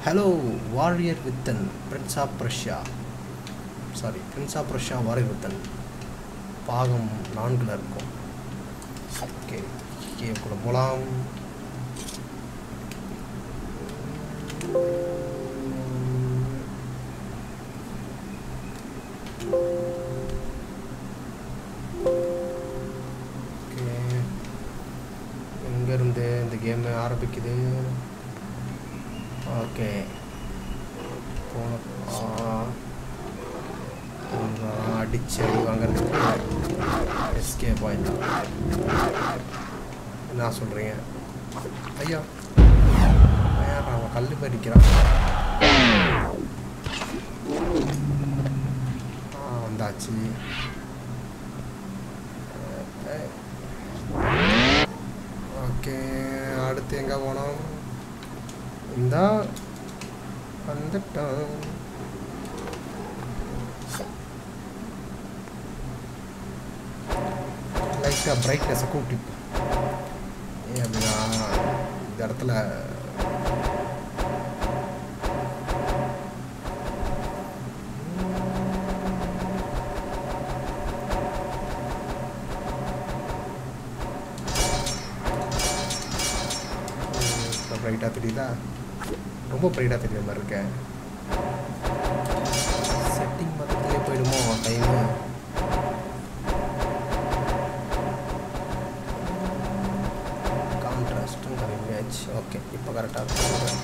Hello warrior within prince of Russia sorry prince of Russia warrior within பாகம் நான்கில் இருக்கும் okay கேக்குள்ள போகலாம் okay எங்கேருந்து இந்த கேம் ஆரம்பிக்குது ஓகே போன அடிச்சு அடி வாங்குறதுக்கு எஸ்கே பாயிண்ட் என்ன சொல்கிறீங்க ஐயா ஐயா அவன் கல் பறிக்கிறான் ஆ வந்தாச்சு ஓகே அடுத்து எங்கே போனோம் இந்த வந்துட்டோம் லைட்டாக பிரைட்னஸை கூட்டி ஏன் அப்படின்னா இந்த இடத்துல இப்போ பிரைட்டாக தெரியுதா ரொம்ப பிரைட்டாக தெரியுற மாதிரி இருக்கேன் செட்டிங் மொத்தத்துலேயே போயிடுமோ டைமு கான்ட்ராஸ்ட்டும் கம்மியாச்சு ஓகே இப்போ கரெக்டாக இருக்கும்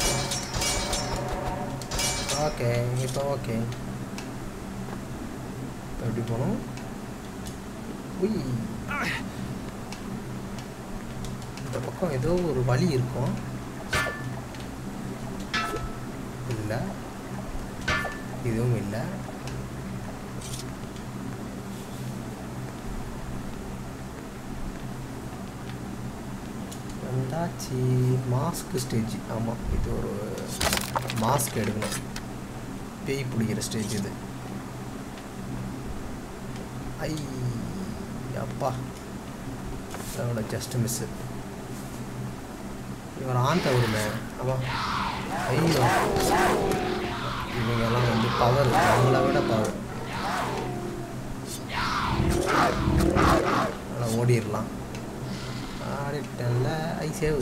ஓகே இப்போ ஓகே இப்போ எப்படி போகணும் உய் இந்த பக்கம் ஏதோ ஒரு வழி இருக்கும் இல்லை இதுவும் இல்லை வந்தாச்சு மாஸ்க் ஸ்டேஜ் ஆமாம் இது ஒரு மாஸ்க் எடுக்கணும் பேய் பிடிக்கிற ஸ்டேஜ் இது ஐ அப்பா அதோட ஜஸ்ட் மிஸ்ஸு இவர் ஆண்ட விடுமே ஆமாம் ஐயோ இவங்கெல்லாம் வந்து பவர் நம்மளை விட பவர் நல்லா ஓடிடலாம் ஆடிட்டன்ல ஐ சேவ்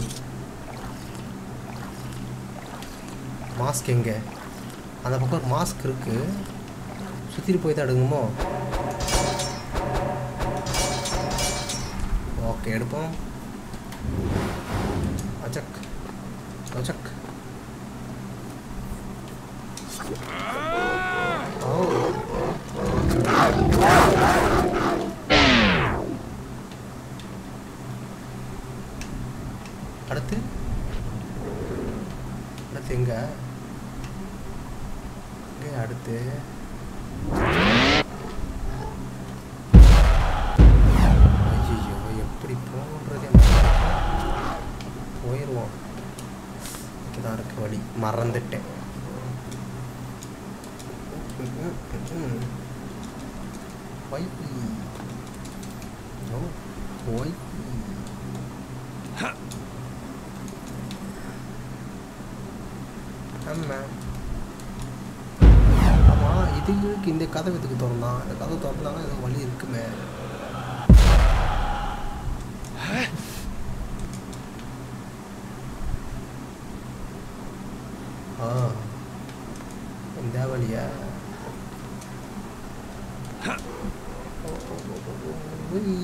மாஸ்க் எங்கே அந்த பக்கம் ஒரு மாஸ்க் இருக்கு சுற்றிட்டு போய் தான் எடுங்கமோ ஓகே எடுப்போம் அச்சக் அச்சக் ஓ அடுத்து அடுத்து எங்க எங்க அடுத்து ஐயோ எப்படி போன்றதே போயிடுவோம் இங்கதான் இருக்கு வழி மறந்துட்டேன் ஒய் ஓ ஒய் ஆமா ஆமா இதுக்கு இந்த கதவு எதுக்கு திறந்தான் இந்த கதவு திறந்தாலும் ஏதோ வழி இருக்குமே ஆ இந்த வழியா ஓ, ஓ, ஓ, ஓ, ஓ, உய்.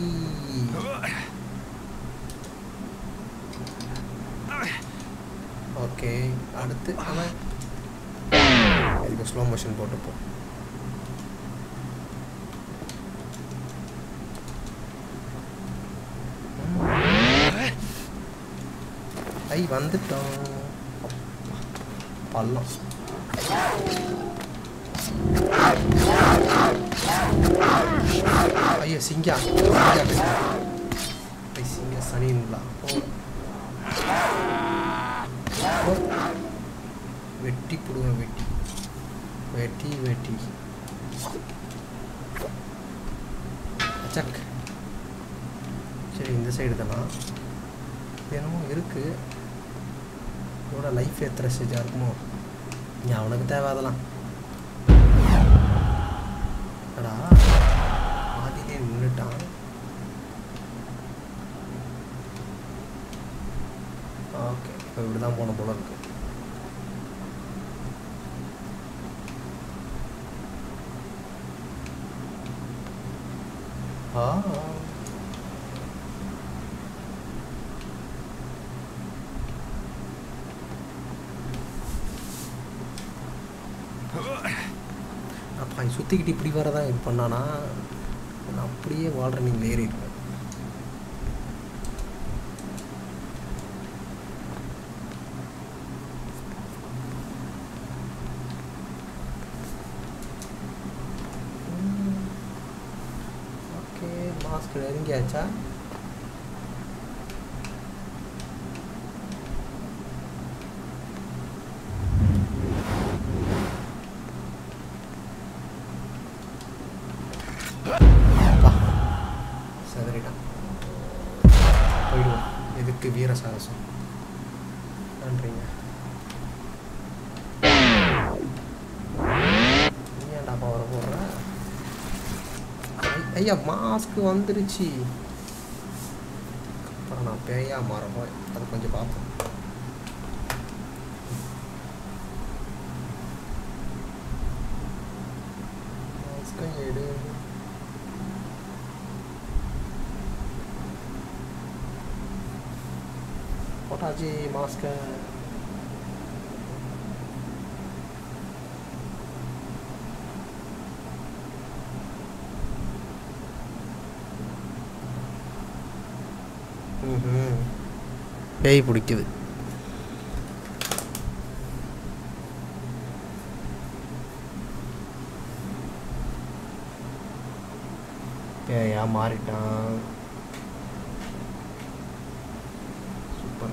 ஓகே அடுத்து அவன் இதுக்கு ஸ்லோ மோஷன் போட்டுப்போம் ஐ வந்துட்டோம் பள்ளம் ஐயோ சிங்கா சிங்கா ஐ சிங்க சனிங்களா ஓ ஓ. வெட்டி போடுவேன் வெட்டி வெட்டி வெட்டி அச்சக் சரி இந்த சைடு தானா என்னமோ இருக்கு இதோட லைஃப் எத்தனை ஸ்டேஜாக இருக்குமோ நீ அவனுக்கு தேவை அதெல்லாம் அடா பாதியிலே நின்றுட்டான் ஓகே இப்போ இப்படி தான் போன போல இருக்கு ஆ அப்பா சுற்றிக்கிட்டு இப்படி வரதான் இது பண்ணானா நான் அப்படியே வாழ்கிற நீங்கள் ஏறி இருப்பேன் ஓகே மாஸ்க் நெருங்கியாச்சா அப்பா செதறிட்டான் போயிடுவோம் எதுக்கு வீர சாகசம் நன்றிங்க நீ ஏன்டா பவரை போடுற ஐ- ஐயா மாஸ்க் வந்துருச்சு அப்புறம் நான் பேயா மாற போய் அது கொஞ்சம் பார்ப்போம் மாஸ்கை எடு போட்டாச்சு மாஸ்கை ம்ஹும். பேய் பிடிக்குது பேயா மாறிட்டான் சூப்பர்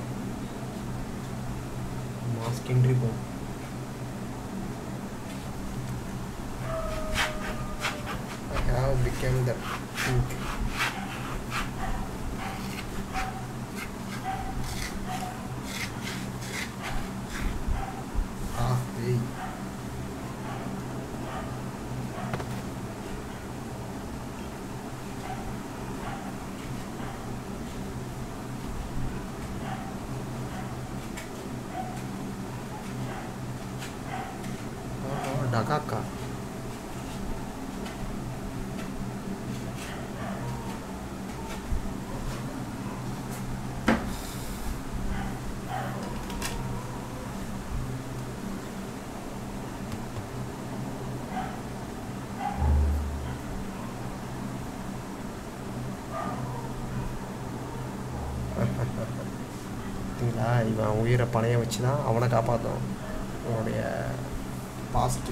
மாஸ்க் இன்றி போ I have become the pink. Ah, hey. Oh, Dagaka. பார்த்தீங்களா இவன் உயிரை பணைய வச்சு தான் அவனை காப்பாற்றும் அவனுடைய பாஸ்ட்டு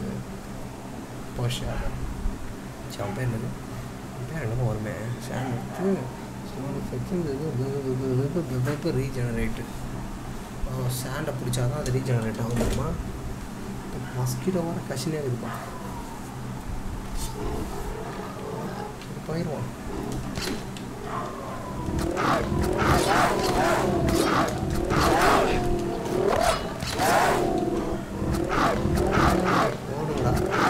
போஷாக சரி அவன் பேர் என்னது அவன் பேர் என்னமோ வருமே சேன் எடுத்து ரீஜெனரேட்டு சேண்டை பிடிச்சா தான் அது ரீஜெனரேட் ஆகும் தெரியுமா மஸ்கிட்டோ வர கசினே இருக்குப்பா போயிடுவான் ஓடுங்கடா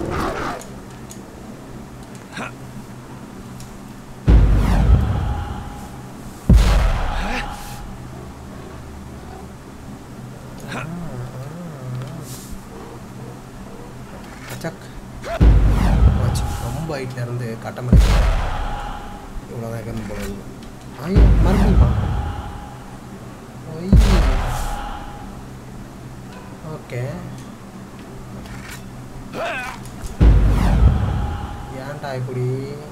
சக் போச்சு ரொம்ப ஹைட்ல இருந்து கட்டமரை இவ்வளோதான் இருக்கிறது போல இருக்கு. ஐயோ மறுபடியுமா ஒய் ஓகே ஏன்டா இப்படி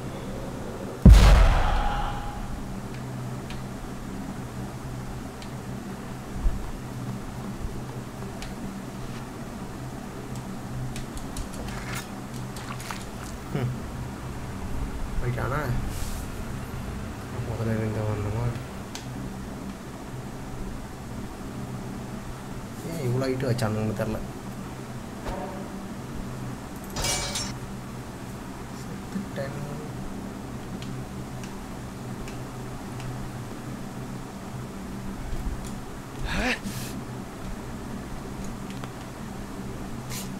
ம். போயிட்டானா முதல்ல இருந்து வரணுமா ஏன் இவ்வளோ ஹைட்டு வச்சானுங்கன்னு தெரில செத்துட்டேன்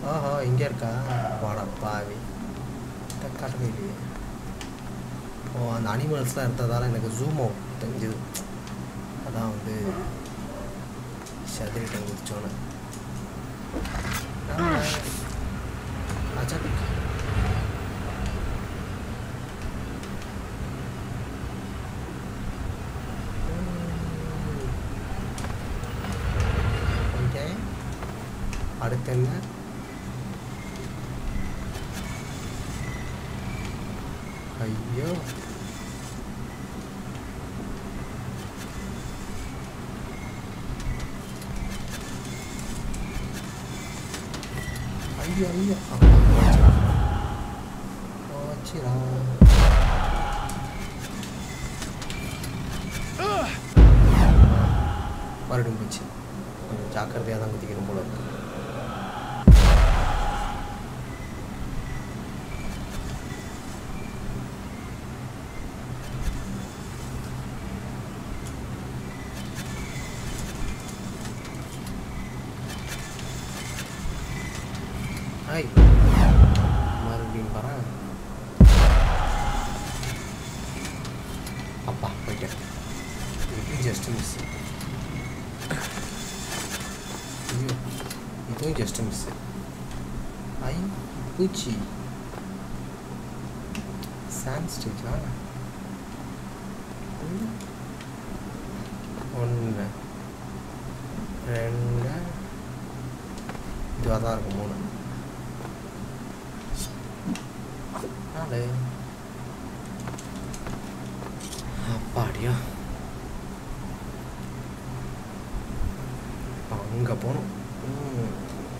ஆஹா இங்கே இருக்கா வாடா பாவி இதை காட்டவே இல்லையே ஓ அந்த அனிமல்ஸ்லாம் இருந்ததால் எனக்கு ஜூம் அவுட் தெரிஞ்சுது அதான் வந்து சதுரிட்டம் குதிச்சோன்னு அச்சா ஓகே அடுத்து என்ன ஐயோ ஐயோ ஐயோ அப்பா, போச்சுடா. போச்சுடா மறுபடியும் போச்சு கொஞ்சம் ஜாக்கிரதையாக தான் குதிக்கணும் போல இருக்கு ஹாய் மறுபடியும் வரேன் அப்பா போயிட்டேன் இது ஜஸ்ட் மிஸ் ஐயோ இதுவும் ஜஸ்ட் மிஸ் ஐ பூச்சி சாண்ட் ஸ்டேஜா ஒன்று ரெண்டு இதுவாக தான் இருக்கும் மூணு நாலு அப்பாடியா அங்கே போகணும் ம்.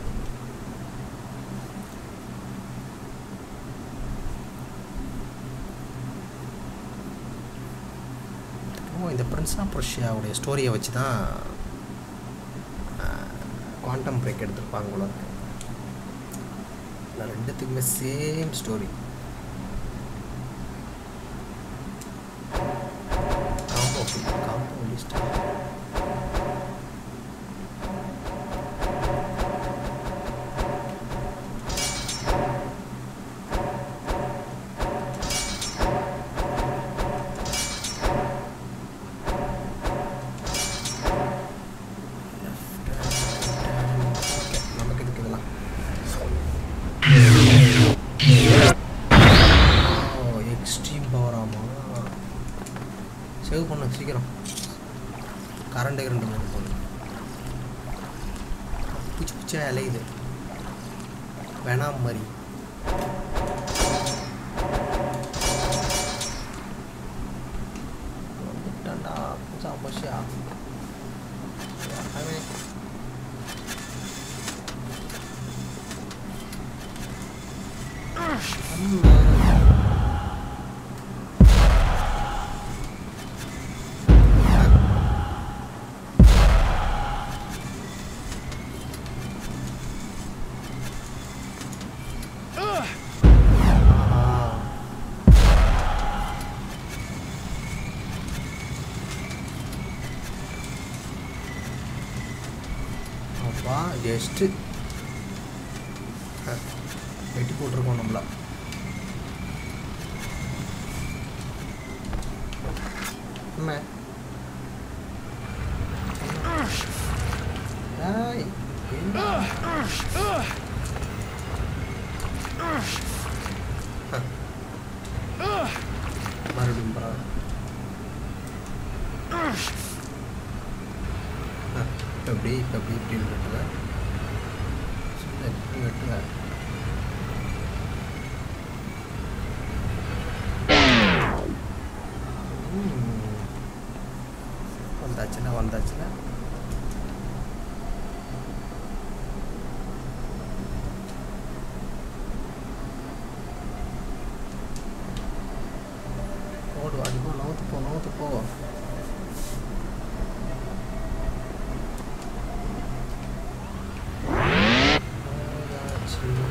ஓ இந்த பிரின்ஸ் ஆஃப் ரஷ்யாவுடைய ஸ்டோரியை வச்சு தான் குவாண்டம் பிரேக் எடுத்திருப்பாங்க போல இருக்கு இல்லை ரெண்டுத்துக்குமே same story combo combo list நமக்கு இதுக்கு இதெல்லாம் ஓ எக்ஸ்ட்ரீம் பவர் ஆமா சேவ் பண்ண சீக்கிரம் கரண்ட் கரண்ட் மாதிரி போகுது பூச்சி பூச்சியா இலையுது வேணாம் மாதிரி வந்துட்டான்டா பூச்சா பூச்சியா அவன் அப்பா ஜஸ்ட்டு வெட்டி போட்டிருக்கோம் நம்மள என்ன ஏய், என்ன? ஹ. மறுபடியும் பரவாயில்ல ஆ, இப்ப எப்படி இப்போ எப்படி இப்படி வெட்டுவேன் சும்மா இப்படி வெட்டுவேன் ம். வந்தாச்சுல வந்தாச்சுல ஓடு அடிப்போ நவுத்து போ நவுத்து போ போயாச்சு.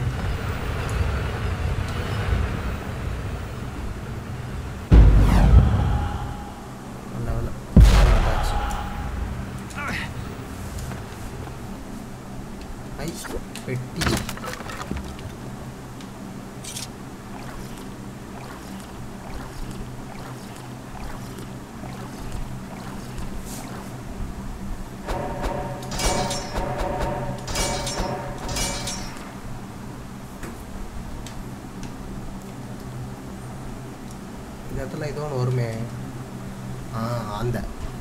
நல்ல வேலை வந்தாச்சு. ஐ பெட்டி இடத்துல ஏதோ ஒன்று வருமே ஆ அந்த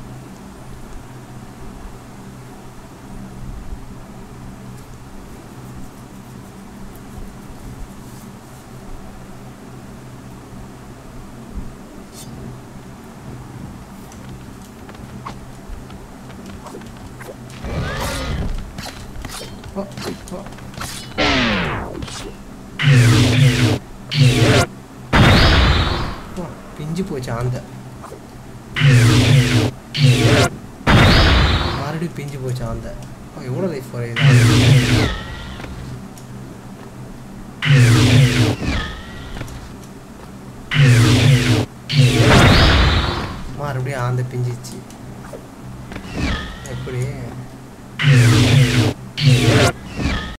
ஓ, ஓ. ஓ, பிஞ்சு போச்சு ஆந்த மறுபடியும் பிஞ்சு போச்சு ஆந்த ஓ, எவ்வளோ லைஃப் குறையுது மறுபடியும் ஆந்த பிஞ்சிச்சு எப்படி